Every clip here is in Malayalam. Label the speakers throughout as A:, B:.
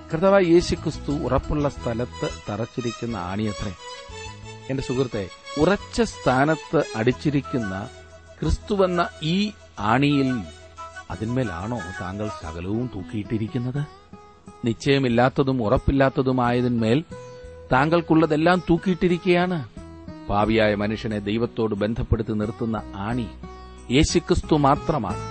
A: കർത്താവായ യേശു ക്രിസ്തു ഉറപ്പുള്ള സ്ഥലത്ത് തറച്ചിരിക്കുന്ന ആണിയത്രേ എന്റെ സുഹൃത്തെ ഉറച്ച സ്ഥാനത്ത് അടിച്ചിരിക്കുന്ന ക്രിസ്തുവെന്ന ഈ ആണിയിൽ അതിന്മേലാണോ താങ്കൾ സകലവും തൂക്കിയിട്ടിരിക്കുന്നത് നിശ്ചയമില്ലാത്തതും ഉറപ്പില്ലാത്തതുമായതിന്മേൽ താങ്കൾക്കുള്ളതെല്ലാം തൂക്കിയിട്ടിരിക്കുകയാണ് പാവിയായ മനുഷ്യനെ ദൈവത്തോട് ബന്ധപ്പെടുത്തി നിർത്തുന്ന ആണി യേശുക്രിസ്തു മാത്രമാണ്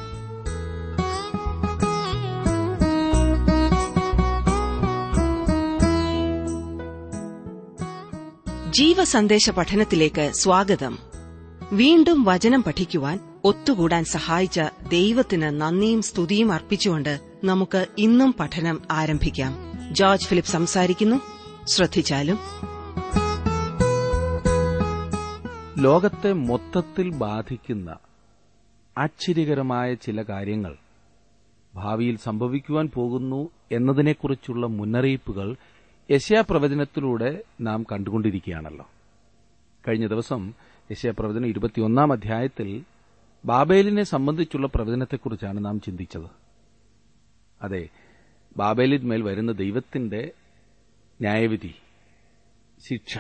B: ജീവസന്ദേശ പഠനത്തിലേക്ക് സ്വാഗതം വീണ്ടും വചനം പഠിക്കുവാൻ ഒത്തുകൂടാൻ സഹായിച്ച ദൈവത്തിന് നന്ദിയും സ്തുതിയും അർപ്പിച്ചുകൊണ്ട് നമുക്ക് ഇന്നും പഠനം ആരംഭിക്കാം ജോർജ് ഫിലിപ്പ് സംസാരിക്കുന്നു ശ്രദ്ധിച്ചാലും
A: ലോകത്തെ മൊത്തത്തിൽ ബാധിക്കുന്ന ആശ്ചര്യകരമായ ചില കാര്യങ്ങൾ ഭാവിയിൽ സംഭവിക്കുവാൻ പോകുന്നു എന്നതിനെക്കുറിച്ചുള്ള മുന്നറിയിപ്പുകൾ യശയാപ്രവചനത്തിലൂടെ നാം കണ്ടുകൊണ്ടിരിക്കുകയാണല്ലോ കഴിഞ്ഞ ദിവസം യശയാപ്രവചനം ഇരുപത്തിയൊന്നാം അധ്യായത്തിൽ ബാബേലിനെ സംബന്ധിച്ചുള്ള പ്രവചനത്തെക്കുറിച്ചാണ് നാം ചിന്തിച്ചത് അതെ ബാബേലിന്മേൽ വരുന്ന ദൈവത്തിന്റെ ന്യായവിധി ശിക്ഷ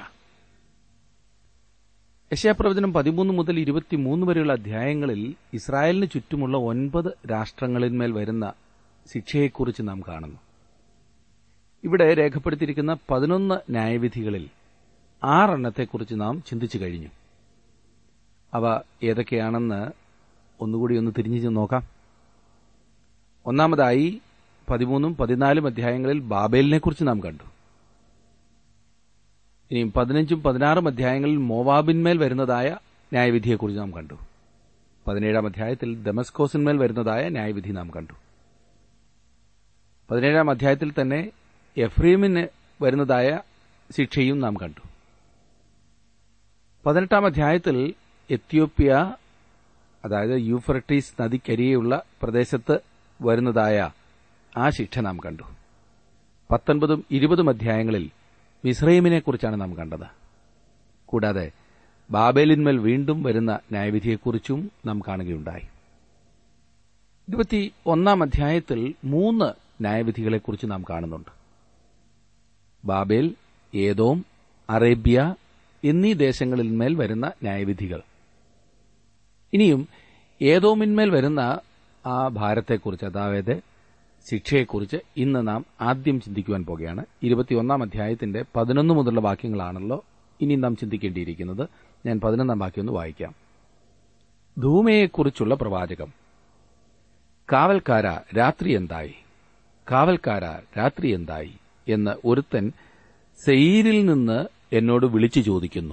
A: യശയാപ്രവചനം പതിമൂന്ന് മുതൽ ഇരുപത്തിമൂന്ന് വരെയുള്ള അധ്യായങ്ങളിൽ ഇസ്രായേലിന് ചുറ്റുമുള്ള ഒൻപത് രാഷ്ട്രങ്ങളിന്മേൽ വരുന്ന ശിക്ഷയെക്കുറിച്ച് നാം കാണുന്നു ഇവിടെ രേഖപ്പെടുത്തിയിരിക്കുന്ന പതിനൊന്ന് ന്യായവിധികളിൽ ആറെണ്ണത്തെക്കുറിച്ച് നാം ചിന്തിച്ചു കഴിഞ്ഞു അവ ഏതൊക്കെയാണെന്ന് ഒന്നുകൂടി ഒന്ന് തിരിഞ്ഞു നോക്കാം ഒന്നാമതായി പതിമൂന്നും പതിനാലും അധ്യായങ്ങളിൽ ബാബേലിനെക്കുറിച്ച് നാം കണ്ടു ഇനിയും പതിനഞ്ചും പതിനാറും അധ്യായങ്ങളിൽ മോവാബിന്മേൽ വരുന്നതായ ന്യായവിധിയെക്കുറിച്ച് നാം കണ്ടു പതിനേഴാം അധ്യായത്തിൽ ദമസ്കോസിന്മേൽ വരുന്നതായ ന്യായവിധി നാം കണ്ടു പതിനേഴാം അധ്യായത്തിൽ തന്നെ എഫ്രീമിന് വരുന്നതായ ശിക്ഷയും നാം കണ്ടു പതിനെട്ടാം അധ്യായത്തിൽ എത്യോപ്യ അതായത് യൂഫ്രട്ടീസ് നദിക്കരിയെയുള്ള പ്രദേശത്ത് വരുന്നതായ ആ ശിക്ഷ നാം കണ്ടു പത്തൊൻപതും ഇരുപതും അധ്യായങ്ങളിൽ മിസ്രൈമിനെക്കുറിച്ചാണ് നാം കണ്ടത് കൂടാതെ ബാബേലിന്മേൽ വീണ്ടും വരുന്ന ന്യായവിധിയെക്കുറിച്ചും നാം കാണുകയുണ്ടായി ഇരുപത്തി ഒന്നാം അധ്യായത്തിൽ മൂന്ന് ന്യായവിധികളെക്കുറിച്ച് നാം കാണുന്നുണ്ട് ബാബേൽ ഏതോം അറേബ്യ എന്നീ ദേശങ്ങളിന്മേൽ വരുന്ന ന്യായവിധികൾ ഇനിയും ഏതോമിന്മേൽ വരുന്ന ആ ഭാരത്തെക്കുറിച്ച് അതായത് ശിക്ഷയെക്കുറിച്ച് ഇന്ന് നാം ആദ്യം ചിന്തിക്കുവാൻ പോകുകയാണ് ഇരുപത്തിയൊന്നാം അധ്യായത്തിന്റെ പതിനൊന്ന് മുതലുള്ള വാക്യങ്ങളാണല്ലോ ഇനി നാം ചിന്തിക്കേണ്ടിയിരിക്കുന്നത് ഞാൻ പതിനൊന്നാം വാക്യം ഒന്ന് വായിക്കാം ധൂമയെക്കുറിച്ചുള്ള പ്രവാചകം കാവൽക്കാര രാത്രി എന്തായി കാവൽക്കാര രാത്രി എന്തായി എന്ന് ഒരുത്തൻ സെയിരിൽ നിന്ന് എന്നോട് വിളിച്ചു ചോദിക്കുന്നു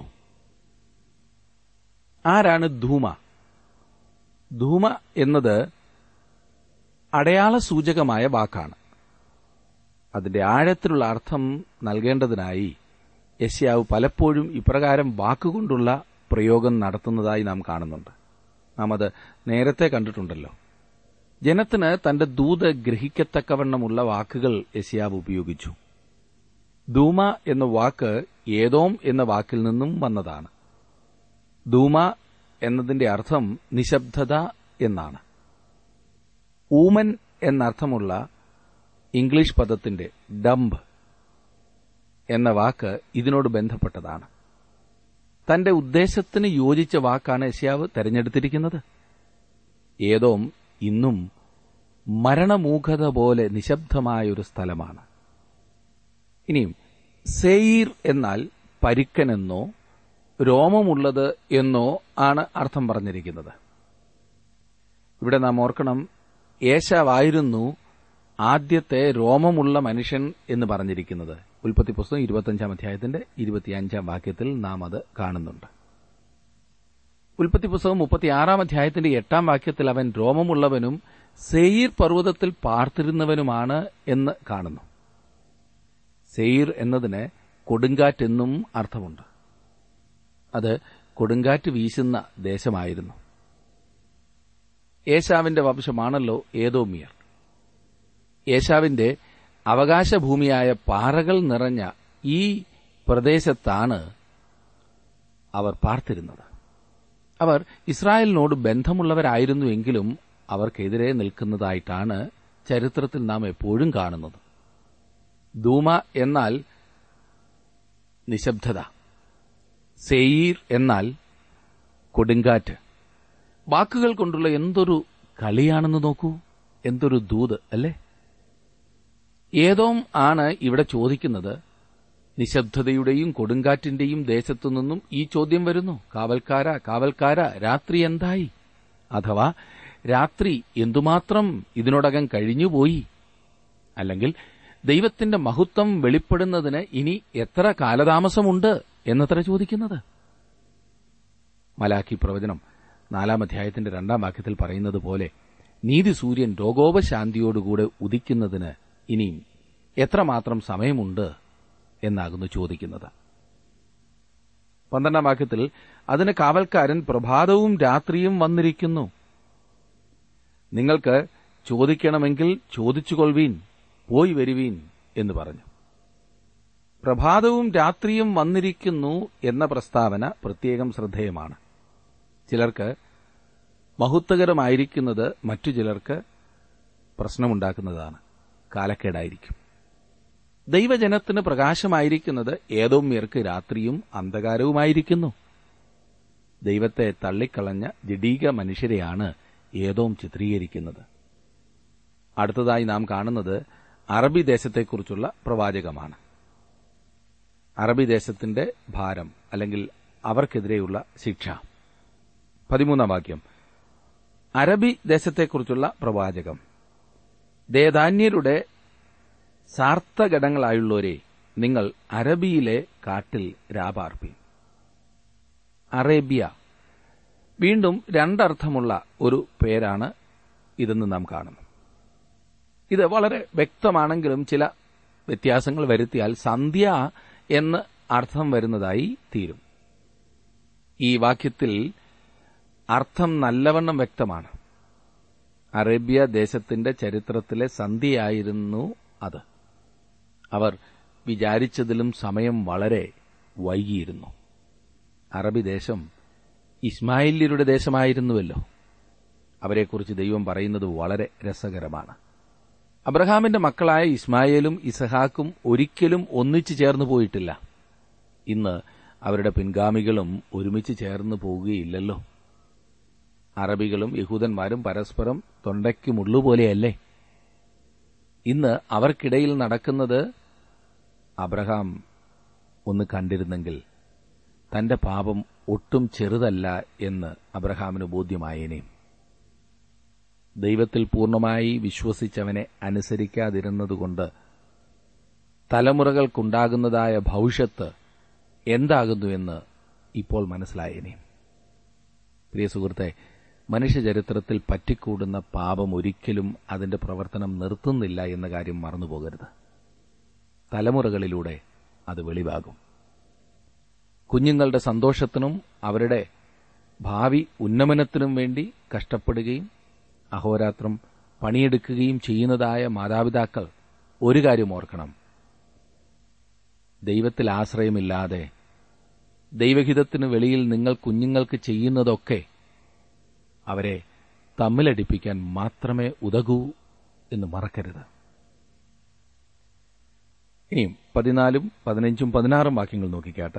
A: ആരാണ് ധൂമ ധൂമ എന്നത് അടയാള സൂചകമായ വാക്കാണ് അതിന്റെ ആഴത്തിലുള്ള അർത്ഥം നൽകേണ്ടതിനായി യശ്യാവ് പലപ്പോഴും ഇപ്രകാരം വാക്കുകൊണ്ടുള്ള പ്രയോഗം നടത്തുന്നതായി നാം കാണുന്നുണ്ട് നാം അത് നേരത്തെ കണ്ടിട്ടുണ്ടല്ലോ ജനത്തിന് തന്റെ ദൂത് ഗ്രഹിക്കത്തക്കവണ്ണമുള്ള വാക്കുകൾ യശ്യാവ് ഉപയോഗിച്ചു ധൂമ എന്ന വാക്ക് ഏതോം എന്ന വാക്കിൽ നിന്നും വന്നതാണ് ധൂമ എന്നതിന്റെ അർത്ഥം നിശബ്ദത എന്നാണ് ഊമൻ എന്നർത്ഥമുള്ള ഇംഗ്ലീഷ് പദത്തിന്റെ ഡംബ് എന്ന വാക്ക് ഇതിനോട് ബന്ധപ്പെട്ടതാണ് തന്റെ ഉദ്ദേശത്തിന് യോജിച്ച വാക്കാണ് യശ്യാവ് തെരഞ്ഞെടുത്തിരിക്കുന്നത് ഏതോം ഇന്നും മരണമൂഖത പോലെ നിശബ്ദമായൊരു സ്ഥലമാണ് ഇനിയും സെയീർ എന്നാൽ പരുക്കനെന്നോ രോമമുള്ളത് എന്നോ ആണ് അർത്ഥം പറഞ്ഞിരിക്കുന്നത് ഇവിടെ നാം ഓർക്കണം ഏശാവായിരുന്നു ആദ്യത്തെ രോമമുള്ള മനുഷ്യൻ എന്ന് പറഞ്ഞിരിക്കുന്നത് ഉൽപ്പത്തി പുസ്തകം ഇരുപത്തിയഞ്ചാം അധ്യായത്തിന്റെ ഇരുപത്തിയഞ്ചാം വാക്യത്തിൽ നാം അത് കാണുന്നുണ്ട് ഉൽപ്പത്തി പുസ്തകം മുപ്പത്തിയാറാം അധ്യായത്തിന്റെ എട്ടാം വാക്യത്തിൽ അവൻ രോമമുള്ളവനും സെയീർ പർവ്വതത്തിൽ പാർത്തിരുന്നവനുമാണ് എന്ന് കാണുന്നു സെയീർ എന്നതിന് കൊടുങ്കാറ്റെന്നും അർത്ഥമുണ്ട് അത് കൊടുങ്കാറ്റ് വീശുന്ന ദേശമായിരുന്നു ഏശാവിന്റെ വംശമാണല്ലോ ഏതോമിയർ ഏശാവിന്റെ അവകാശഭൂമിയായ പാറകൾ നിറഞ്ഞ ഈ പ്രദേശത്താണ് അവർ പാർത്തിരുന്നത് അവർ ഇസ്രായേലിനോട് ബന്ധമുള്ളവരായിരുന്നുവെങ്കിലും അവർക്കെതിരെ നിൽക്കുന്നതായിട്ടാണ് ചരിത്രത്തിൽ നാം എപ്പോഴും കാണുന്നത് ധൂമ എന്നാൽ നിശബ്ദത സെയീർ എന്നാൽ കൊടുങ്കാറ്റ് വാക്കുകൾ കൊണ്ടുള്ള എന്തൊരു കളിയാണെന്ന് നോക്കൂ എന്തൊരു ദൂത് അല്ലേ ഏതോം ആണ് ഇവിടെ ചോദിക്കുന്നത് നിശബ്ദതയുടെയും കൊടുങ്കാറ്റിന്റെയും ദേശത്തു നിന്നും ഈ ചോദ്യം വരുന്നു കാവൽക്കാര കാവൽക്കാര രാത്രി എന്തായി അഥവാ രാത്രി എന്തുമാത്രം ഇതിനോടകം കഴിഞ്ഞുപോയി അല്ലെങ്കിൽ ദൈവത്തിന്റെ മഹത്വം വെളിപ്പെടുന്നതിന് ഇനി എത്ര കാലതാമസമുണ്ട് എന്നത്ര ചോദിക്കുന്നത് മലാഖി പ്രവചനം നാലാം അധ്യായത്തിന്റെ രണ്ടാം വാക്യത്തിൽ പറയുന്നത് പോലെ നീതി സൂര്യൻ രോഗോപശാന്തിയോടുകൂടെ ഉദിക്കുന്നതിന് ഇനിയും എത്രമാത്രം സമയമുണ്ട് എന്നാകുന്നു ചോദിക്കുന്നത് പന്ത്രണ്ടാം വാക്യത്തിൽ അതിന് കാവൽക്കാരൻ പ്രഭാതവും രാത്രിയും വന്നിരിക്കുന്നു നിങ്ങൾക്ക് ചോദിക്കണമെങ്കിൽ ചോദിച്ചുകൊള്ളുവീൻ പോയി വരുവീൻ എന്ന് പറഞ്ഞു പ്രഭാതവും രാത്രിയും വന്നിരിക്കുന്നു എന്ന പ്രസ്താവന പ്രത്യേകം ശ്രദ്ധേയമാണ് ചിലർക്ക് മഹത്വകരമായിരിക്കുന്നത് മറ്റു ചിലർക്ക് പ്രശ്നമുണ്ടാക്കുന്നതാണ് കാലക്കേടായിരിക്കും ദൈവജനത്തിന് പ്രകാശമായിരിക്കുന്നത് ഏതോമ്യർക്ക് രാത്രിയും അന്ധകാരവുമായിരിക്കുന്നു ദൈവത്തെ തള്ളിക്കളഞ്ഞ ജഡീക മനുഷ്യരെയാണ് ഏതോം ചിത്രീകരിക്കുന്നത് അടുത്തതായി നാം കാണുന്നത് അറബി ദേശത്തെക്കുറിച്ചുള്ള പ്രവാചകമാണ് അറബി ദേശത്തിന്റെ ഭാരം അല്ലെങ്കിൽ അവർക്കെതിരെയുള്ള ശിക്ഷ പതിമൂന്നാം വാക്യം അറബി ദേശത്തെക്കുറിച്ചുള്ള പ്രവാചകം ദേദാന്യരുടെ സാർത്ഥഘടങ്ങളായുള്ളവരെ നിങ്ങൾ അറബിയിലെ കാട്ടിൽ രാപാർപ്പി അറേബ്യ വീണ്ടും രണ്ടർത്ഥമുള്ള ഒരു പേരാണ് ഇതെന്ന് നാം കാണുന്നു ഇത് വളരെ വ്യക്തമാണെങ്കിലും ചില വ്യത്യാസങ്ങൾ വരുത്തിയാൽ സന്ധ്യ എന്ന് അർത്ഥം വരുന്നതായി തീരും ഈ വാക്യത്തിൽ അർത്ഥം നല്ലവണ്ണം വ്യക്തമാണ് അറേബ്യ ദേശത്തിന്റെ ചരിത്രത്തിലെ സന്ധ്യയായിരുന്നു അത് അവർ വിചാരിച്ചതിലും സമയം വളരെ വൈകിയിരുന്നു അറബി ദേശം ഇസ്മായില്യരുടെ ദേശമായിരുന്നുവല്ലോ അവരെക്കുറിച്ച് ദൈവം പറയുന്നത് വളരെ രസകരമാണ് അബ്രഹാമിന്റെ മക്കളായ ഇസ്മായേലും ഇസഹാക്കും ഒരിക്കലും ഒന്നിച്ചു ചേർന്നു പോയിട്ടില്ല ഇന്ന് അവരുടെ പിൻഗാമികളും ഒരുമിച്ച് ചേർന്ന് പോവുകയില്ലല്ലോ അറബികളും യഹൂദന്മാരും പരസ്പരം തൊണ്ടയ്ക്ക് മുള്ളുപോലെയല്ലേ ഇന്ന് അവർക്കിടയിൽ നടക്കുന്നത് അബ്രഹാം ഒന്ന് കണ്ടിരുന്നെങ്കിൽ തന്റെ പാപം ഒട്ടും ചെറുതല്ല എന്ന് അബ്രഹാമിന് ബോധ്യമായേനെ ദൈവത്തിൽ പൂർണ്ണമായി വിശ്വസിച്ചവനെ അനുസരിക്കാതിരുന്നതുകൊണ്ട് തലമുറകൾക്കുണ്ടാകുന്നതായ ഭവിഷ്യത്ത് എന്താകുന്നുവെന്ന് ഇപ്പോൾ മനസ്സിലായേനെ പ്രിയ സുഹൃത്തെ മനുഷ്യചരിത്രത്തിൽ പറ്റിക്കൂടുന്ന പാപം ഒരിക്കലും അതിന്റെ പ്രവർത്തനം നിർത്തുന്നില്ല എന്ന കാര്യം മറന്നുപോകരുത് തലമുറകളിലൂടെ അത് വെളിവാകും കുഞ്ഞുങ്ങളുടെ സന്തോഷത്തിനും അവരുടെ ഭാവി ഉന്നമനത്തിനും വേണ്ടി കഷ്ടപ്പെടുകയും അഹോരാത്രം പണിയെടുക്കുകയും ചെയ്യുന്നതായ മാതാപിതാക്കൾ ഒരു കാര്യം ഓർക്കണം ദൈവത്തിൽ ആശ്രയമില്ലാതെ ദൈവഹിതത്തിന് വെളിയിൽ നിങ്ങൾ കുഞ്ഞുങ്ങൾക്ക് ചെയ്യുന്നതൊക്കെ അവരെ തമ്മിലടിപ്പിക്കാൻ മാത്രമേ ഉതകൂ എന്ന് മറക്കരുത് ഇനിയും പതിനാലും പതിനഞ്ചും പതിനാറും വാക്യങ്ങൾ നോക്കിക്കാട്ടെ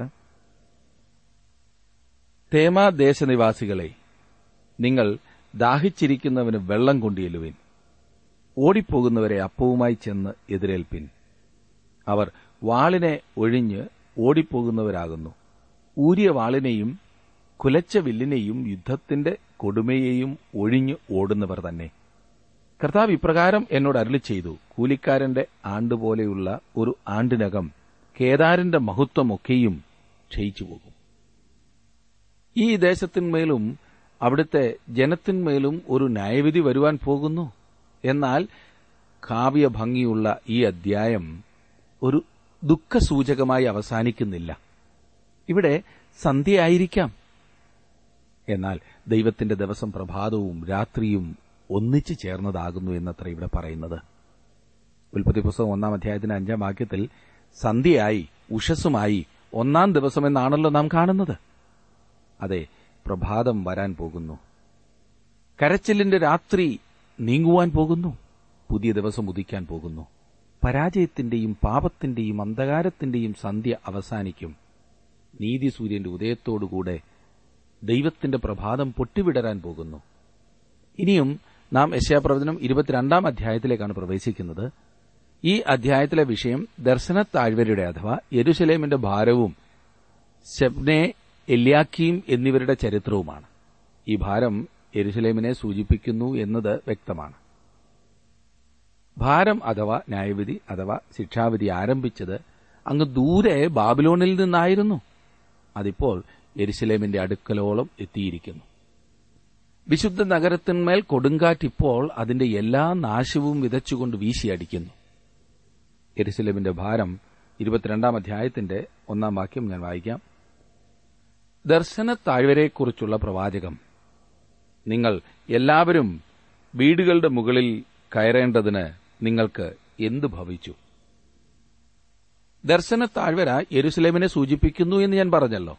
A: തേമാ ദേശനിവാസികളെ നിങ്ങൾ ദാഹിച്ചിരിക്കുന്നവന് വെള്ളം കൊണ്ടിയെല്ലുവിൻ ഓടിപ്പോകുന്നവരെ അപ്പവുമായി ചെന്ന് എതിരേൽപ്പിൻ അവർ വാളിനെ ഒഴിഞ്ഞ് ഓടിപ്പോകുന്നവരാകുന്നു ഊരിയ വാളിനെയും കുലച്ച വില്ലിനെയും യുദ്ധത്തിന്റെ കൊടുമയെയും ഒഴിഞ്ഞു ഓടുന്നവർ തന്നെ കർത്താവ് ഇപ്രകാരം എന്നോട് അരുളി ചെയ്തു കൂലിക്കാരന്റെ ആണ്ടുപോലെയുള്ള ഒരു ആണ്ടിനകം കേദാരിന്റെ മഹത്വമൊക്കെയും ക്ഷയിച്ചു പോകും ഈ ദേശത്തിന്മേലും അവിടുത്തെ ജനത്തിന്മേലും ഒരു ന്യായവിധി വരുവാൻ പോകുന്നു എന്നാൽ കാവ്യഭംഗിയുള്ള ഈ അദ്ധ്യായം ഒരു ദുഃഖസൂചകമായി അവസാനിക്കുന്നില്ല ഇവിടെ സന്ധ്യയായിരിക്കാം എന്നാൽ ദൈവത്തിന്റെ ദിവസം പ്രഭാതവും രാത്രിയും ഒന്നിച്ചു ചേർന്നതാകുന്നു എന്നത്ര ഇവിടെ പറയുന്നത് ഉൽപ്പത്തി പുസ്തകം ഒന്നാം അധ്യായത്തിന്റെ അഞ്ചാം വാക്യത്തിൽ സന്ധ്യയായി ഉഷസ്സുമായി ഒന്നാം ദിവസം എന്നാണല്ലോ നാം കാണുന്നത് അതെ പ്രഭാതം വരാൻ പോകുന്നു കരച്ചിലിന്റെ രാത്രി നീങ്ങുവാൻ പോകുന്നു പുതിയ ദിവസം ഉദിക്കാൻ പോകുന്നു പരാജയത്തിന്റെയും പാപത്തിന്റെയും അന്ധകാരത്തിന്റെയും സന്ധ്യ അവസാനിക്കും നീതിസൂര്യന്റെ ഉദയത്തോടുകൂടെ ദൈവത്തിന്റെ പ്രഭാതം പൊട്ടിവിടരാൻ പോകുന്നു ഇനിയും നാം യശയാപ്രവചനം ഇരുപത്തിരണ്ടാം അധ്യായത്തിലേക്കാണ് പ്രവേശിക്കുന്നത് ഈ അധ്യായത്തിലെ വിഷയം ദർശന താഴ്വരയുടെ അഥവാ യെരുശലേമിന്റെ ഭാരവും ശബ്നെ എല്യാക്കീം എന്നിവരുടെ ചരിത്രവുമാണ് ഈ ഭാരം യെരുശലേമിനെ സൂചിപ്പിക്കുന്നു എന്നത് വ്യക്തമാണ് ഭാരം അഥവാ ന്യായവിധി അഥവാ ശിക്ഷാവിധി ആരംഭിച്ചത് അങ്ങ് ദൂരെ ബാബിലോണിൽ നിന്നായിരുന്നു അതിപ്പോൾ യെരുശലേമിന്റെ അടുക്കലോളം എത്തിയിരിക്കുന്നു വിശുദ്ധ നഗരത്തിന്മേൽ കൊടുങ്കാറ്റിപ്പോൾ അതിന്റെ എല്ലാ നാശവും വിതച്ചുകൊണ്ട് വീശിയടിക്കുന്നു യെരുസലേമിന്റെ ഭാരം ഇരുപത്തിരണ്ടാം അധ്യായത്തിന്റെ ഒന്നാം വാക്യം ഞാൻ വായിക്കാം ദർശന താഴ്വരയെക്കുറിച്ചുള്ള പ്രവാചകം നിങ്ങൾ എല്ലാവരും വീടുകളുടെ മുകളിൽ കയറേണ്ടതിന് നിങ്ങൾക്ക് എന്തു ഭവിച്ചു ദർശന താഴ്വര യെരുസലേമിനെ സൂചിപ്പിക്കുന്നു എന്ന് ഞാൻ പറഞ്ഞല്ലോ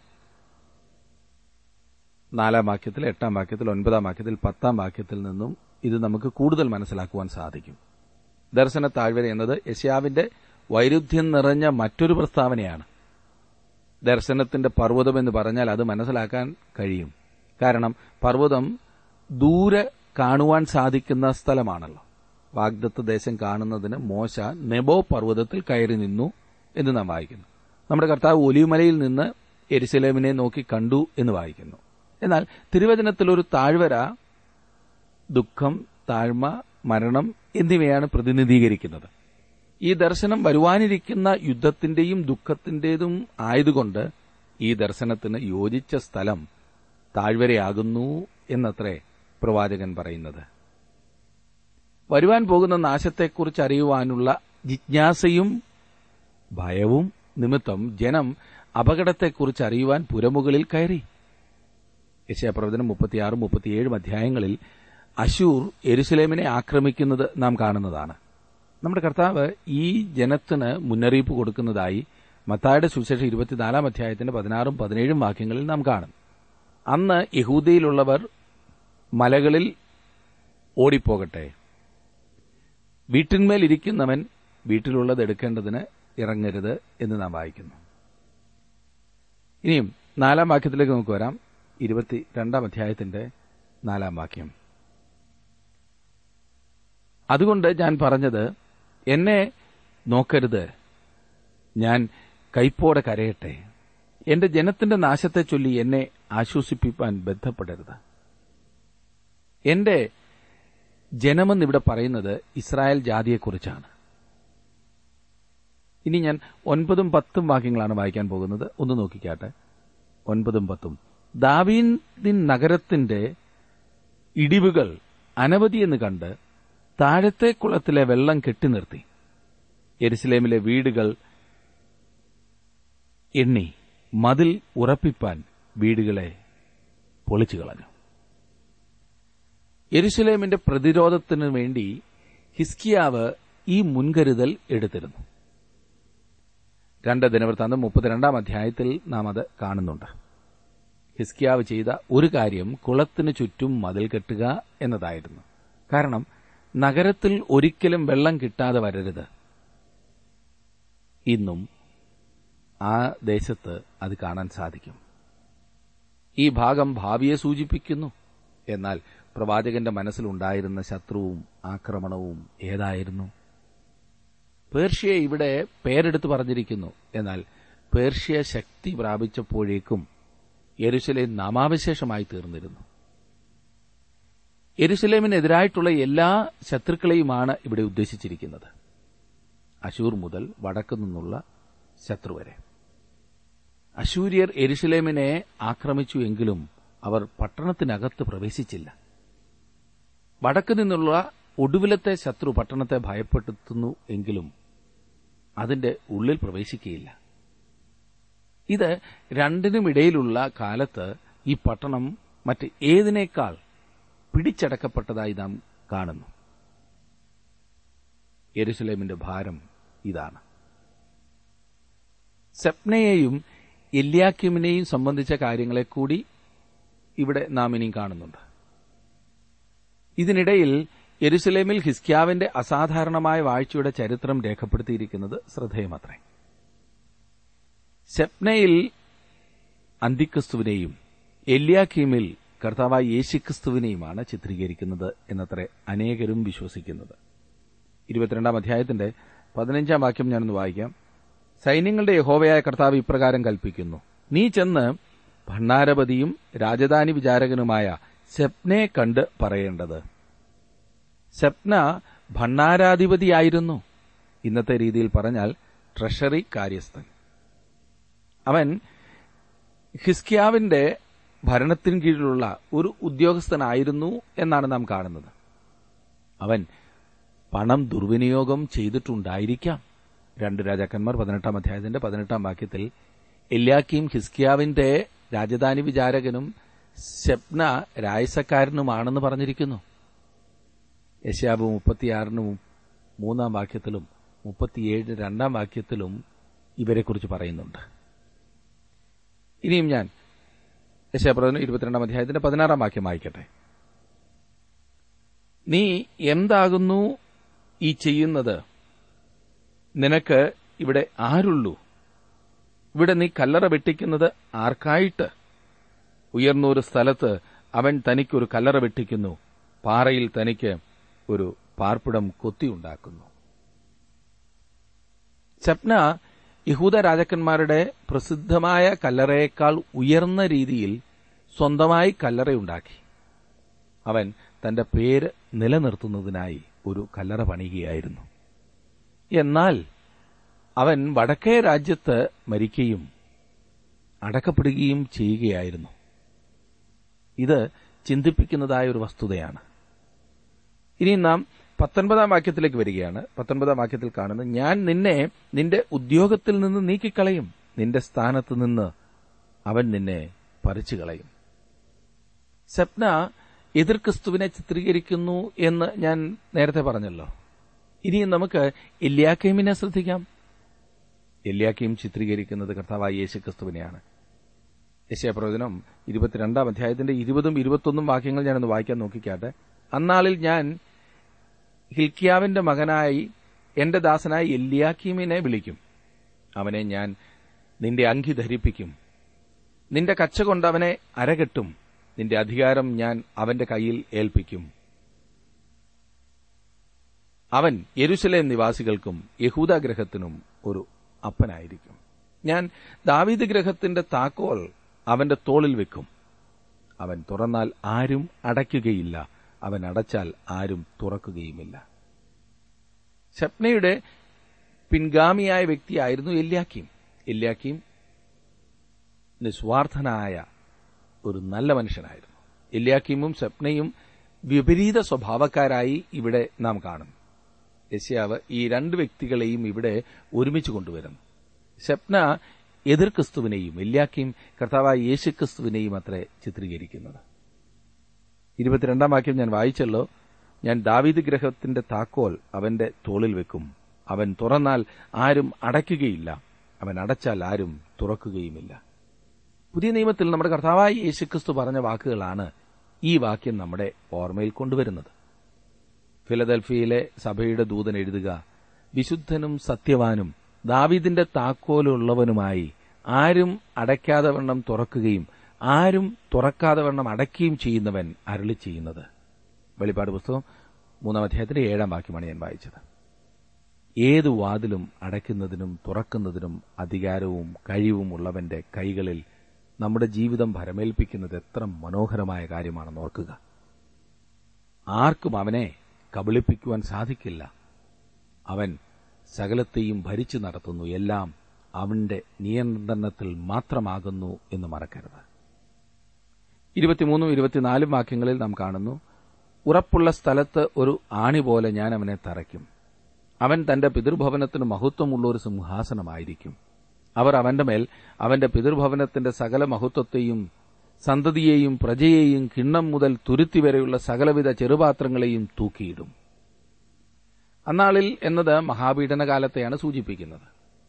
A: നാലാം വാക്യത്തിൽ എട്ടാം വാക്യത്തിൽ ഒൻപതാം വാക്യത്തിൽ പത്താം വാക്യത്തിൽ നിന്നും ഇത് നമുക്ക് കൂടുതൽ മനസ്സിലാക്കുവാൻ സാധിക്കും ദർശന താഴ്വര എന്നത് യശ്യാവിന്റെ വൈരുദ്ധ്യം നിറഞ്ഞ മറ്റൊരു പ്രസ്താവനയാണ് ദർശനത്തിന്റെ പർവ്വതം എന്ന് പറഞ്ഞാൽ അത് മനസ്സിലാക്കാൻ കഴിയും കാരണം പർവ്വതം ദൂരെ കാണുവാൻ സാധിക്കുന്ന സ്ഥലമാണല്ലോ വാഗ്ദത്ത ദേശം കാണുന്നതിന് മോശ നെബോ പർവ്വതത്തിൽ കയറി നിന്നു എന്ന് നാം വായിക്കുന്നു നമ്മുടെ കർത്താവ് ഒലിമലയിൽ നിന്ന് എരിശിലേമിനെ നോക്കി കണ്ടു എന്ന് വായിക്കുന്നു എന്നാൽ തിരുവചനത്തിൽ ഒരു താഴ്വര ദുഃഖം താഴ്മ മരണം എന്നിവയാണ് പ്രതിനിധീകരിക്കുന്നത് ഈ ദർശനം വരുവാനിരിക്കുന്ന യുദ്ധത്തിന്റെയും ദുഃഖത്തിന്റേതും ആയതുകൊണ്ട് ഈ ദർശനത്തിന് യോജിച്ച സ്ഥലം താഴ്വരയാകുന്നു എന്നത്രേ പ്രവാചകൻ പറയുന്നത് വരുവാൻ പോകുന്ന നാശത്തെക്കുറിച്ച് അറിയുവാനുള്ള ജിജ്ഞാസയും ഭയവും നിമിത്തം ജനം അപകടത്തെക്കുറിച്ച് അറിയുവാൻ പുരമുകളിൽ കയറി യശയപ്രവചനം മുപ്പത്തിയാറും മുപ്പത്തിയേഴും അധ്യായങ്ങളിൽ അശൂർ എരുസലേമിനെ ആക്രമിക്കുന്നത് നാം കാണുന്നതാണ് നമ്മുടെ കർത്താവ് ഈ ജനത്തിന് മുന്നറിയിപ്പ് കൊടുക്കുന്നതായി മത്തായുടെ സുവിശേഷം ഇരുപത്തിനാലാം അധ്യായത്തിന്റെ പതിനാറും പതിനേഴും വാക്യങ്ങളിൽ നാം കാണും അന്ന് യഹൂദയിലുള്ളവർ മലകളിൽ ഓടിപ്പോകട്ടെ വീട്ടിന്മേൽ ഇരിക്കുന്നവൻ വീട്ടിലുള്ളത് എടുക്കേണ്ടതിന് ഇറങ്ങരുത് എന്ന് നാം വായിക്കുന്നു ഇനിയും നാലാം വാക്യത്തിലേക്ക് നമുക്ക് വരാം ഇരുപത്തി രണ്ടാം അധ്യായത്തിന്റെ നാലാം വാക്യം അതുകൊണ്ട് ഞാൻ പറഞ്ഞത് എന്നെ നോക്കരുത് ഞാൻ കൈപ്പോടെ കരയട്ടെ എന്റെ ജനത്തിന്റെ നാശത്തെ ചൊല്ലി എന്നെ ആശ്വസിപ്പിക്കാൻ ബന്ധപ്പെടരുത് എന്റെ ജനമെന്നിവിടെ പറയുന്നത് ഇസ്രായേൽ ജാതിയെക്കുറിച്ചാണ് ഇനി ഞാൻ ഒൻപതും പത്തും വാക്യങ്ങളാണ് വായിക്കാൻ പോകുന്നത് ഒന്ന് നോക്കിക്കാട്ടെ ഒൻപതും പത്തും ദാവീദിൻ നഗരത്തിന്റെ ഇടിവുകൾ അനവധിയെന്ന് കണ്ട് താഴത്തെ കുളത്തിലെ വെള്ളം കെട്ടിനിർത്തി എരുസലേമിലെ വീടുകൾ എണ്ണി മതിൽ ഉറപ്പിപ്പാൻ വീടുകളെ പൊളിച്ചു കളഞ്ഞു യെരുസലേമിന്റെ പ്രതിരോധത്തിനു വേണ്ടി ഹിസ്കിയാവ് ഈ മുൻകരുതൽ എടുത്തിരുന്നു രണ്ട് ദിനവൃത്താന്തം മുപ്പത്തിരണ്ടാം അധ്യായത്തിൽ നാം അത് കാണുന്നുണ്ട് ഹിസ്കിയാവ് ചെയ്ത ഒരു കാര്യം കുളത്തിനു ചുറ്റും മതിൽ കെട്ടുക എന്നതായിരുന്നു കാരണം നഗരത്തിൽ ഒരിക്കലും വെള്ളം കിട്ടാതെ വരരുത് ഇന്നും ആ ദേശത്ത് അത് കാണാൻ സാധിക്കും ഈ ഭാഗം ഭാവിയെ സൂചിപ്പിക്കുന്നു എന്നാൽ പ്രവാചകന്റെ മനസ്സിലുണ്ടായിരുന്ന ശത്രുവും ആക്രമണവും ഏതായിരുന്നു പേർഷ്യയെ ഇവിടെ പേരെടുത്ത് പറഞ്ഞിരിക്കുന്നു എന്നാൽ പേർഷ്യ ശക്തി പ്രാപിച്ചപ്പോഴേക്കും യെരുസലേം നാമാവിശേഷമായി തീർന്നിരുന്നു യെരുസലേമിനെതിരായിട്ടുള്ള എല്ലാ ശത്രുക്കളെയുമാണ് ഇവിടെ ഉദ്ദേശിച്ചിരിക്കുന്നത് അശൂർ മുതൽ വടക്കു നിന്നുള്ള ശത്രു വരെ അശൂര്യർ എരുസലേമിനെ ആക്രമിച്ചു എങ്കിലും അവർ പട്ടണത്തിനകത്ത് പ്രവേശിച്ചില്ല വടക്കു നിന്നുള്ള ഒടുവിലത്തെ ശത്രു പട്ടണത്തെ ഭയപ്പെടുത്തുന്നു എങ്കിലും അതിന്റെ ഉള്ളിൽ പ്രവേശിക്കുകയില്ല ഇത് രണ്ടിനുമിടയിലുള്ള കാലത്ത് ഈ പട്ടണം മറ്റ് ഏതിനേക്കാൾ പിടിച്ചടക്കപ്പെട്ടതായി നാം കാണുന്നു യെരുസലേമിന്റെ ഭാരം ഇതാണ് സെപ്നയെയും എല്യാക്യുമിനെയും സംബന്ധിച്ച കാര്യങ്ങളെ കൂടി ഇവിടെ നാം ഇനിയും കാണുന്നുണ്ട് ഇതിനിടയിൽ യെരുസലേമിൽ ഹിസ്ക്യാവിന്റെ അസാധാരണമായ വാഴ്ചയുടെ ചരിത്രം രേഖപ്പെടുത്തിയിരിക്കുന്നത് ശ്രദ്ധേയമത്രേ സെപ്നയിൽ അന്തിക്രിസ്തുവിനെയും എല്യാഖീമിൽ കർത്താവായ യേശുക്രിസ്തുവിനെയുമാണ് ചിത്രീകരിക്കുന്നത് എന്നത്ര അനേകരും വിശ്വസിക്കുന്നത് ഇരുപത്തിരണ്ടാം അധ്യായത്തിന്റെ പതിനഞ്ചാം വാക്യം ഞാനൊന്ന് വായിക്കാം സൈന്യങ്ങളുടെ യഹോവയായ കർത്താവ് ഇപ്രകാരം കൽപ്പിക്കുന്നു നീ ചെന്ന് ഭണ്ഡാരപതിയും രാജധാനി വിചാരകനുമായ സെപ്നെ കണ്ട് പറയേണ്ടത് സെപ്ന ഭണ്ഡാരാധിപതിയായിരുന്നു ഇന്നത്തെ രീതിയിൽ പറഞ്ഞാൽ ട്രഷറി കാര്യസ്ഥൻ അവൻ ഹിസ്കിയാവിന്റെ ഭരണത്തിന് കീഴിലുള്ള ഒരു ഉദ്യോഗസ്ഥനായിരുന്നു എന്നാണ് നാം കാണുന്നത് അവൻ പണം ദുർവിനിയോഗം ചെയ്തിട്ടുണ്ടായിരിക്കാം രണ്ട് രാജാക്കന്മാർ പതിനെട്ടാം അധ്യായത്തിന്റെ പതിനെട്ടാം വാക്യത്തിൽ എല്യാക്കീം ഹിസ്കിയാവിന്റെ രാജധാനി വിചാരകനും സെപ്ന രായസക്കാരനുമാണെന്ന് പറഞ്ഞിരിക്കുന്നു യശാബ് മുപ്പത്തിയാറിന് മൂന്നാം വാക്യത്തിലും മുപ്പത്തിയേഴ് രണ്ടാം വാക്യത്തിലും ഇവരെക്കുറിച്ച് പറയുന്നുണ്ട് ഇനിയും ഞാൻ യശാപ്രദന് ഇരുപത്തിരണ്ടാം അധ്യായത്തിന്റെ പതിനാറാം വാക്യം വായിക്കട്ടെ നീ എന്താകുന്നു ഈ ചെയ്യുന്നത് നിനക്ക് ഇവിടെ ആരുള്ളൂ ഇവിടെ നീ കല്ലറ വെട്ടിക്കുന്നത് ആർക്കായിട്ട് ഉയർന്നൊരു സ്ഥലത്ത് അവൻ തനിക്കൊരു കല്ലറ വെട്ടിക്കുന്നു പാറയിൽ തനിക്ക് ഒരു പാർപ്പിടം കൊത്തിയുണ്ടാക്കുന്നു സ്വപ്ന യഹൂദ രാജാക്കന്മാരുടെ പ്രസിദ്ധമായ കല്ലറയേക്കാൾ ഉയർന്ന രീതിയിൽ സ്വന്തമായി കല്ലറയുണ്ടാക്കി അവൻ തന്റെ പേര് നിലനിർത്തുന്നതിനായി ഒരു കല്ലറ പണിയുകയായിരുന്നു എന്നാൽ അവൻ വടക്കേ രാജ്യത്ത് മരിക്കുകയും അടക്കപ്പെടുകയും ചെയ്യുകയായിരുന്നു ഇത് ചിന്തിപ്പിക്കുന്നതായ ഒരു വസ്തുതയാണ് ഇനി നാം പത്തൊൻപതാം വാക്യത്തിലേക്ക് വരികയാണ് പത്തൊൻപതാം വാക്യത്തിൽ കാണുന്നത് ഞാൻ നിന്നെ നിന്റെ ഉദ്യോഗത്തിൽ നിന്ന് നീക്കിക്കളയും നിന്റെ സ്ഥാനത്ത് നിന്ന് അവൻ നിന്നെ പറിച്ചു കളയും സ്വപ്ന എതിർ ക്രിസ്തുവിനെ ചിത്രീകരിക്കുന്നു എന്ന് ഞാൻ നേരത്തെ പറഞ്ഞല്ലോ ഇനി നമുക്ക് എല്യാക്കീമിനെ ശ്രദ്ധിക്കാം എല്യാക്കീം ചിത്രീകരിക്കുന്നത് കർത്താവായ യേശു ക്രിസ്തുവിനെയാണ് യശയപ്രവചനം ഇരുപത്തിരണ്ടാം അധ്യായത്തിന്റെ ഇരുപതും ഇരുപത്തൊന്നും വാക്യങ്ങൾ ഞാനൊന്ന് വായിക്കാൻ നോക്കിക്കാട്ടെ അന്നാളിൽ ഞാൻ ഹിൽക്കിയാവിന്റെ മകനായി എന്റെ ദാസനായ എല്യാക്കീമിനെ വിളിക്കും അവനെ ഞാൻ നിന്റെ അങ്കി ധരിപ്പിക്കും നിന്റെ കച്ച കൊണ്ട് അവനെ അരകെട്ടും നിന്റെ അധികാരം ഞാൻ അവന്റെ കയ്യിൽ ഏൽപ്പിക്കും അവൻ യെരുസലേം നിവാസികൾക്കും യഹൂദഗ്രഹത്തിനും ഒരു അപ്പനായിരിക്കും ഞാൻ ദാവീദ് ഗ്രഹത്തിന്റെ താക്കോൽ അവന്റെ തോളിൽ വെക്കും അവൻ തുറന്നാൽ ആരും അടയ്ക്കുകയില്ല അവൻ അടച്ചാൽ ആരും തുറക്കുകയുമില്ല ഷപ്നയുടെ പിൻഗാമിയായ വ്യക്തിയായിരുന്നു എല്യാക്കീം എല്യാക്കീം നിസ്വാർത്ഥനായ ഒരു നല്ല മനുഷ്യനായിരുന്നു എല്യാക്കീമും ഷപ്നയും വിപരീത സ്വഭാവക്കാരായി ഇവിടെ നാം കാണും യശ്യാവ് ഈ രണ്ട് വ്യക്തികളെയും ഇവിടെ ഒരുമിച്ച് കൊണ്ടുവരുന്നു ഷപ്ന എതിർ ക്രിസ്തുവിനെയും എല്യാക്കീം കർത്താവായ യേശു ക്രിസ്തുവിനെയും അത്രേ ചിത്രീകരിക്കുന്നത് ഇരുപത്തിരണ്ടാം വാക്യം ഞാൻ വായിച്ചല്ലോ ഞാൻ ദാവീദ് ഗ്രഹത്തിന്റെ താക്കോൽ അവന്റെ തോളിൽ വെക്കും അവൻ തുറന്നാൽ ആരും അടയ്ക്കുകയില്ല അവൻ അടച്ചാൽ ആരും തുറക്കുകയുമില്ല പുതിയ നിയമത്തിൽ നമ്മുടെ കർത്താവായ യേശുക്രിസ്തു പറഞ്ഞ വാക്കുകളാണ് ഈ വാക്യം നമ്മുടെ ഓർമ്മയിൽ കൊണ്ടുവരുന്നത് ഫിലദൽഫിയയിലെ സഭയുടെ ദൂതൻ എഴുതുക വിശുദ്ധനും സത്യവാനും ദാവീദിന്റെ താക്കോലുള്ളവനുമായി ആരും അടയ്ക്കാതെ വണ്ണം തുറക്കുകയും ആരും തുറക്കാതെ വണ്ണം അടയ്ക്കുകയും ചെയ്യുന്നവൻ അരളി ചെയ്യുന്നത് വെളിപ്പാട് പുസ്തകം മൂന്നാം അധ്യായത്തിന്റെ ഏഴാം വാക്യമാണ് ഞാൻ വായിച്ചത് ഏതു വാതിലും അടയ്ക്കുന്നതിനും തുറക്കുന്നതിനും അധികാരവും കഴിവും ഉള്ളവന്റെ കൈകളിൽ നമ്മുടെ ജീവിതം ഭരമേൽപ്പിക്കുന്നത് എത്ര മനോഹരമായ കാര്യമാണെന്ന് ഓർക്കുക ആർക്കും അവനെ കബളിപ്പിക്കുവാൻ സാധിക്കില്ല അവൻ സകലത്തെയും ഭരിച്ചു നടത്തുന്നു എല്ലാം അവന്റെ നിയന്ത്രണത്തിൽ മാത്രമാകുന്നു എന്ന് മറക്കരുത് ഇരുപത്തിമൂന്നും ഇരുപത്തിനാലും വാക്യങ്ങളിൽ നാം കാണുന്നു ഉറപ്പുള്ള സ്ഥലത്ത് ഒരു ആണി പോലെ ഞാൻ അവനെ തറയ്ക്കും അവൻ തന്റെ പിതൃഭവനത്തിന് മഹത്വമുള്ള ഒരു സിംഹാസനമായിരിക്കും അവർ അവന്റെ മേൽ അവന്റെ പിതൃഭവനത്തിന്റെ സകല മഹത്വത്തെയും സന്തതിയെയും പ്രജയെയും കിണ്ണം മുതൽ തുരുത്തി വരെയുള്ള സകലവിധ ചെറുപാത്രങ്ങളെയും തൂക്കിയിടും അന്നാളിൽ എന്നത് മഹാപീഡന കാലത്തെയാണ് സൂചിപ്പിക്കുന്നത്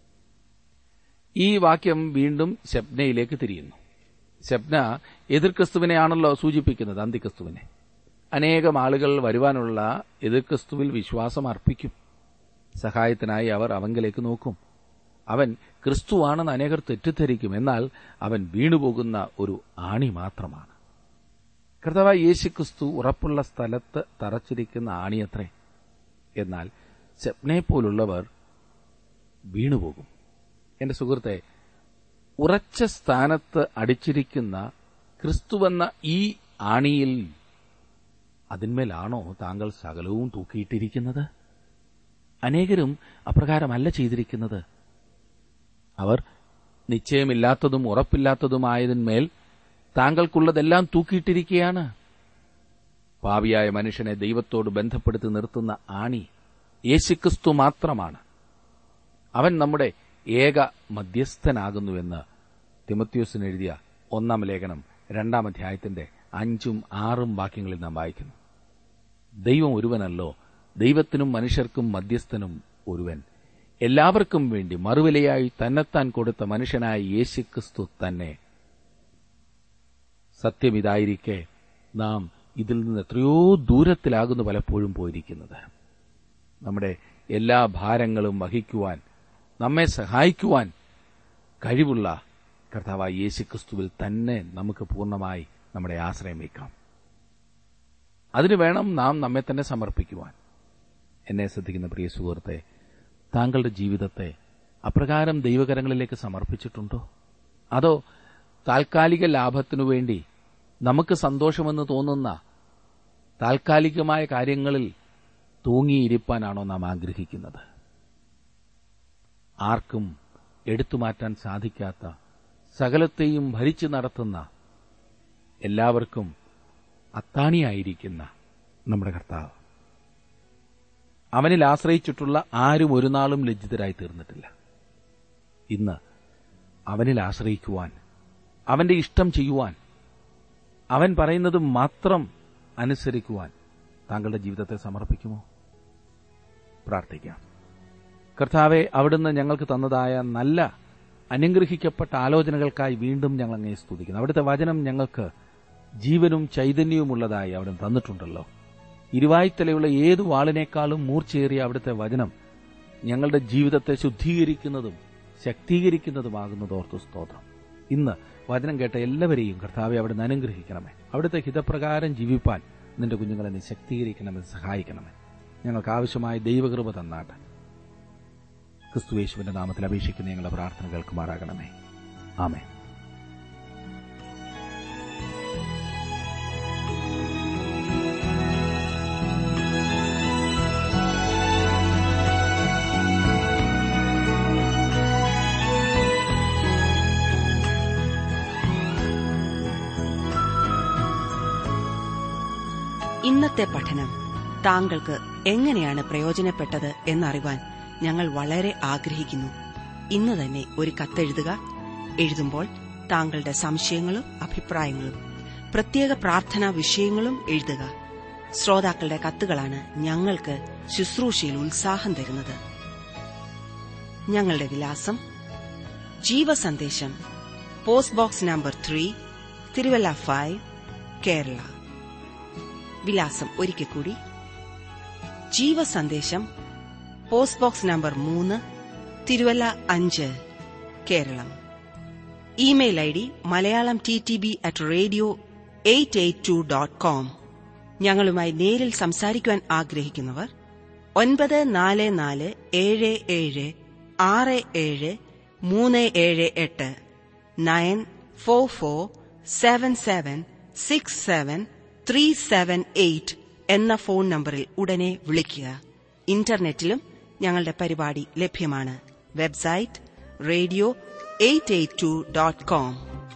A: ഈ വാക്യം വീണ്ടും ശബ്നയിലേക്ക് തിരിയുന്നു ശബ്ന എതിർ ക്രിസ്തുവിനെയാണല്ലോ സൂചിപ്പിക്കുന്നത് അന്തിക്രിസ്തുവിനെ അനേകം ആളുകൾ വരുവാനുള്ള എതിർക്രിസ്തുവിൽ വിശ്വാസം അർപ്പിക്കും സഹായത്തിനായി അവർ അവങ്കിലേക്ക് നോക്കും അവൻ ക്രിസ്തുവാണെന്ന് അനേകർ തെറ്റിദ്ധരിക്കും എന്നാൽ അവൻ വീണുപോകുന്ന ഒരു ആണി മാത്രമാണ് കർത്താവായ യേശു ക്രിസ്തു ഉറപ്പുള്ള സ്ഥലത്ത് തറച്ചിരിക്കുന്ന ആണിയത്രേ എന്നാൽ സെപ്നെ പോലുള്ളവർ വീണുപോകും എന്റെ സുഹൃത്തെ ഉറച്ച സ്ഥാനത്ത് അടിച്ചിരിക്കുന്ന ക്രിസ്തുവെന്ന ഈ ആണിയിൽ അതിന്മേലാണോ താങ്കൾ സകലവും തൂക്കിയിട്ടിരിക്കുന്നത് അനേകരും അപ്രകാരമല്ല ചെയ്തിരിക്കുന്നത് അവർ നിശ്ചയമില്ലാത്തതും ഉറപ്പില്ലാത്തതുമായതിന്മേൽ താങ്കൾക്കുള്ളതെല്ലാം തൂക്കിയിട്ടിരിക്കുകയാണ് പാവിയായ മനുഷ്യനെ ദൈവത്തോട് ബന്ധപ്പെടുത്തി നിർത്തുന്ന ആണി യേശുക്രിസ്തു മാത്രമാണ് അവൻ നമ്മുടെ ഏക മധ്യസ്ഥനാകുന്നുവെന്ന് തിമത്യോസിന് എഴുതിയ ഒന്നാം ലേഖനം രണ്ടാം അധ്യായത്തിന്റെ അഞ്ചും ആറും വാക്യങ്ങളിൽ നാം വായിക്കുന്നു ദൈവം ഒരുവനല്ലോ ദൈവത്തിനും മനുഷ്യർക്കും മധ്യസ്ഥനും ഒരുവൻ എല്ലാവർക്കും വേണ്ടി മറുവിലയായി തന്നെത്താൻ കൊടുത്ത മനുഷ്യനായ യേശുക്രിസ്തു തന്നെ സത്യം ഇതായിരിക്കെ നാം ഇതിൽ നിന്ന് എത്രയോ ദൂരത്തിലാകുന്നു പലപ്പോഴും പോയിരിക്കുന്നത് നമ്മുടെ എല്ലാ ഭാരങ്ങളും വഹിക്കുവാൻ നമ്മെ സഹായിക്കുവാൻ കഴിവുള്ള കർത്താവായ യേശുക്രിസ്തുവിൽ തന്നെ നമുക്ക് പൂർണ്ണമായി നമ്മുടെ ആശ്രയം വയ്ക്കാം അതിനു വേണം നാം നമ്മെ തന്നെ സമർപ്പിക്കുവാൻ എന്നെ ശ്രദ്ധിക്കുന്ന പ്രിയ സുഹൃത്തെ താങ്കളുടെ ജീവിതത്തെ അപ്രകാരം ദൈവകരങ്ങളിലേക്ക് സമർപ്പിച്ചിട്ടുണ്ടോ അതോ താൽക്കാലിക ലാഭത്തിനു വേണ്ടി നമുക്ക് സന്തോഷമെന്ന് തോന്നുന്ന താൽക്കാലികമായ കാര്യങ്ങളിൽ തൂങ്ങിയിരിപ്പാനാണോ നാം ആഗ്രഹിക്കുന്നത് ആർക്കും എടുത്തുമാറ്റാൻ സാധിക്കാത്ത സകലത്തെയും ഭരിച്ചു നടത്തുന്ന എല്ലാവർക്കും അത്താണിയായിരിക്കുന്ന നമ്മുടെ കർത്താവ് അവനിൽ ആശ്രയിച്ചിട്ടുള്ള ആരും ഒരു നാളും ലജ്ജിതരായി തീർന്നിട്ടില്ല ഇന്ന് അവനിൽ ആശ്രയിക്കുവാൻ അവന്റെ ഇഷ്ടം ചെയ്യുവാൻ അവൻ പറയുന്നത് മാത്രം അനുസരിക്കുവാൻ താങ്കളുടെ ജീവിതത്തെ സമർപ്പിക്കുമോ പ്രാർത്ഥിക്കാം കർത്താവെ അവിടുന്ന് ഞങ്ങൾക്ക് തന്നതായ നല്ല അനുഗ്രഹിക്കപ്പെട്ട ആലോചനകൾക്കായി വീണ്ടും ഞങ്ങൾ അങ്ങേ സ്തുതിക്കുന്നു അവിടുത്തെ വചനം ഞങ്ങൾക്ക് ജീവനും ചൈതന്യവുമുള്ളതായി അവിടുന്ന് തന്നിട്ടുണ്ടല്ലോ ഇരുവായ്ത്തലയുള്ള ഏതു വാളിനേക്കാളും മൂർച്ചയേറിയ അവിടുത്തെ വചനം ഞങ്ങളുടെ ജീവിതത്തെ ശുദ്ധീകരിക്കുന്നതും ശക്തീകരിക്കുന്നതുമാകുന്നത് ഓർത്തു സ്തോത്രം ഇന്ന് വചനം കേട്ട എല്ലാവരെയും കർത്താവെ അവിടുന്ന് അനുഗ്രഹിക്കണമേ അവിടുത്തെ ഹിതപ്രകാരം ജീവിപ്പാൻ നിന്റെ കുഞ്ഞുങ്ങളെ നീ ശക്തീകരിക്കണമെന്ന് സഹായിക്കണമേ ഞങ്ങൾക്ക് ആവശ്യമായ ദൈവകൃപ തന്നാട്ടെ ക്രിസ്തുവേശുവിന്റെ നാമത്തിൽ അപേക്ഷിക്കുന്ന ഞങ്ങളുടെ പ്രാർത്ഥന കേൾക്കുമാറാകണമേ ആമേ
B: ഇന്നത്തെ പഠനം താങ്കൾക്ക് എങ്ങനെയാണ് പ്രയോജനപ്പെട്ടത് എന്നറിവാൻ ഞങ്ങൾ വളരെ ആഗ്രഹിക്കുന്നു ഇന്ന് തന്നെ ഒരു കത്തെഴുതുക എഴുതുമ്പോൾ താങ്കളുടെ സംശയങ്ങളും അഭിപ്രായങ്ങളും പ്രത്യേക പ്രാർത്ഥനാ വിഷയങ്ങളും എഴുതുക ശ്രോതാക്കളുടെ കത്തുകളാണ് ഞങ്ങൾക്ക് ശുശ്രൂഷയിൽ ഉത്സാഹം തരുന്നത് ഞങ്ങളുടെ വിലാസം Jeevasandesham post box number three Thiruvalla five Kerala വിലാസം ഒരിക്കൽ കൂടി ജീവസന്ദേശം പോസ്റ്റ് ബോക്സ് നമ്പർ മൂന്ന് തിരുവല്ല അഞ്ച് Keralam email I D Malayalam T T B at radio eight eight two dot com ഞങ്ങളുമായി നേരിൽ സംസാരിക്കുവാൻ ആഗ്രഹിക്കുന്നവർ ഒൻപത് നാല് നാല് ഏഴ് ഏഴ് ആറ് ഏഴ് മൂന്ന് ഏഴ് എട്ട് nine four four seven seven six seven three seven eight എന്ന ഫോൺ നമ്പറിൽ ഉടനെ വിളിക്കുക ഇന്റർനെറ്റിലും ഞങ്ങളുടെ പരിപാടി ലഭ്യമാണ് website radio eight eight two dot com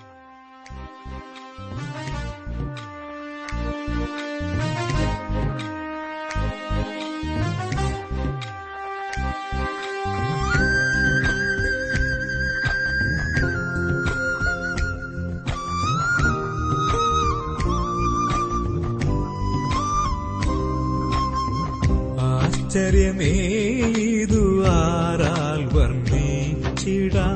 C: ആശ്ചര്യമേതു ആരാൽ വർണ്ണിച്ചിടാം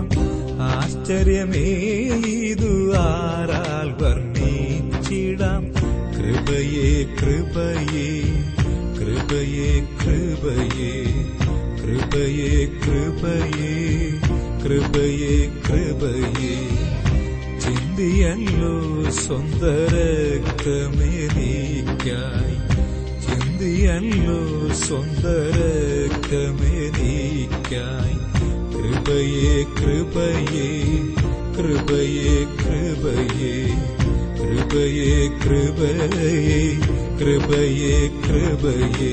C: ആശ്ചര്യമേതു ആരാൽ വർണ്ണിച്ചിടാം കൃപയെ കൃപയേ കൃപയേ കൃപയേ കൃപയേ കൃപയേ കൃപയേ കൃപയേ ചിന്തിയല്ലോ സ്വന്ത രക്തമേ നീക്കായി ചിന്തിയല്ലോ സ്വന്ത രക്തമേ നീക്കായി കൃപയേ കൃപയേ കൃപയേ കൃപയേ കൃപയേ കൃപയേ കൃപയേ കൃപയേ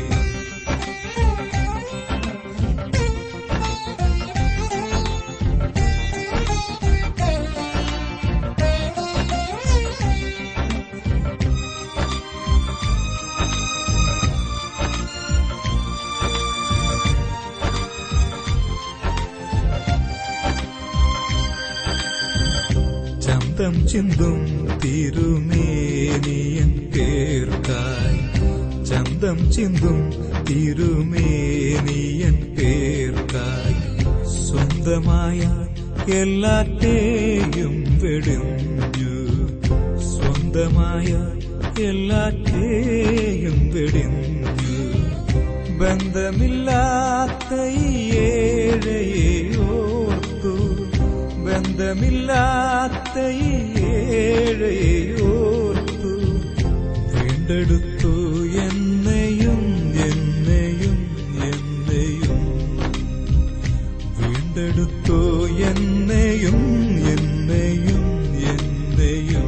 C: ചന്തം ചിന്തും തിരുമേനിയൻ പേർക്കായി ചന്തം ചിന്തും തിരുമേനിയൻ പേർക്കായി സ്വന്തമായ എല്ലാറ്റേയും വെടിഞ്ഞു സ്വന്തമായ എല്ലാറ്റേയും വെടിഞ്ഞു ബന്ധമില്ലാത്ത ഈ ഏഴയെ ഓർത്തു ബന്ധമില്ലാത്ത ഈ ഏഴയെ ഓർത്തു വീണ്ടെടുത്തു എന്നെയും എന്നെയും എന്നെയും വീണ്ടെടുത്തു എന്നെയും എന്നെയും എന്നെയും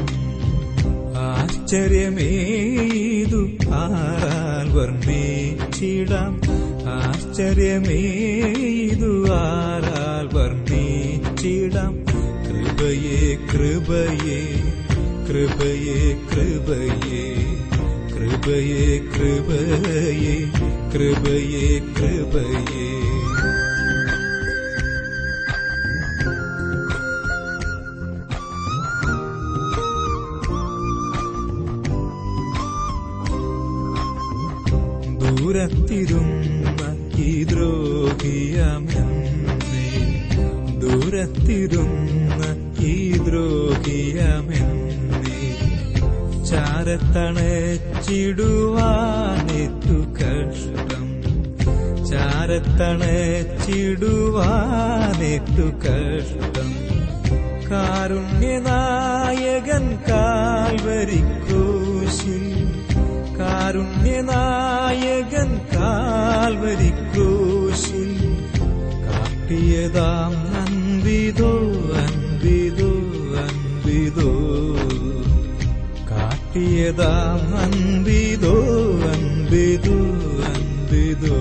C: ആശ്ചര്യമേതു ആരാൽ വർണ്ണിച്ചിടാം ആശ്ചര്യമേതു ആരാൽ വർണ്ണിച്ചിടാം കൃപയേ കൃപയേ കൃപയേ കൃപയേ കൃപയേ കൃപയേ കൃപയേ കൃപയേ ദൂരത്തിരുന്ന ഈ ദ്രോഹിയമെന്നേ ദൂരത്തിരുന്ന ഈ ദ്രോഹിയമെന്നേ ചാരത്തണച്ചിടുവാനേറ്റു കഷ്ടം ചാരത്തണച്ചിടുവാനേറ്റു കഷ്ടം കാരുണ്യനായകൻ കാൽവരിക്കൂശിൽ കാരുണ്യനായകൻ കാൽവരിക്കൂശിൽ കാട്ടിയതാം അൻപിതോ അൻപിതോ അൻപിതോ കാട്ടിയതാം അൻപിതോ അൻപിതോ അൻപിതോ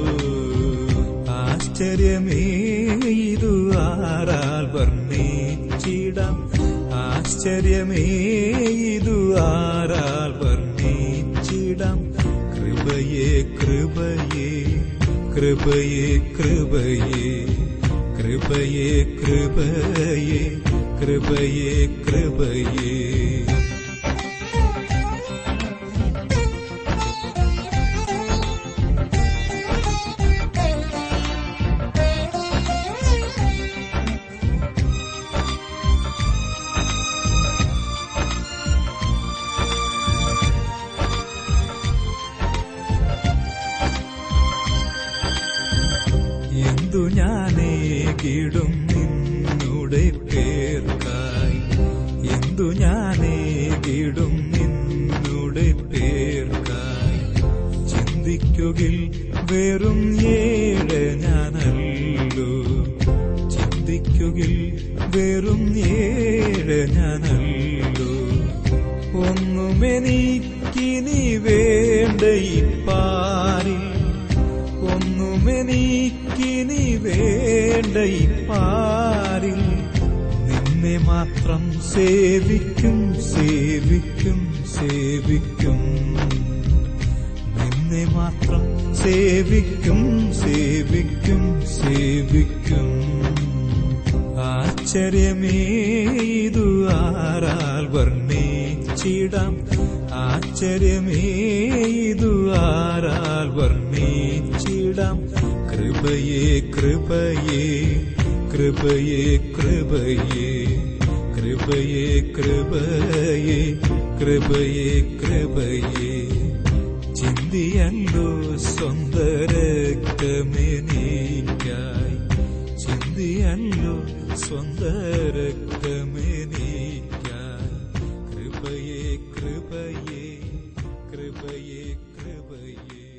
C: ആശ്ചര്യമേ ഇതു ആരാൽ വർണ്ണിച്ചിടാം ആശ്ചര്യമേ ഇതു ആരാൽ വർണ്ണിച്ചിടാം കൃപയേ കൃപയേ കൃപയേ കൃപയേ കൃപയേ കൃപയേ കൃപയേ കൃപയേ എന്തു ഞാനേകിടും നിന്നുടെ പേർക്കായി എന്തു ഞാനേകിടും നിന്നുടെ പേർക്കായി ചിന്തിക്കുകിൽ വെറും ഏഴ് ഞാനല്ലോ ചിന്തിക്കുകിൽ വെറും ഏഴ് ഞാനല്ലോ ഒന്നുമെനിക്കിനി വേണ്ട ഈ പാരിൽ ഒന്നുമെനിക്കിനി വേണ്ട ഈ പാരിൽ നിന്നെ മാത്രം സേവിക്കും സേവിക്കും സേവിക്കും നിന്നെ മാത്രം സേവിക്കും സേവിക്കും സേവിക്കും ആശ്ചര്യമേ ഇതു ആരാൽ വർണ്ണിച്ചിടാം ആശ്ചര്യമേ ഇതു ആരാൽ വർണ്ണിച്ചിടാം കൃപയേ കൃപയേ കൃപയേ കൃപയേ കൃപയേ കൃപയേ കൃപയെ കൃപയെ ചിന്തിയല്ലോ സ്വന്ത രക്തമെനിക്കായി ചിന്തിയല്ലോ സ്വന്ത രക്തമെനിക്കായി കൃപയെ കൃപയെ കൃപയെ കൃപയെ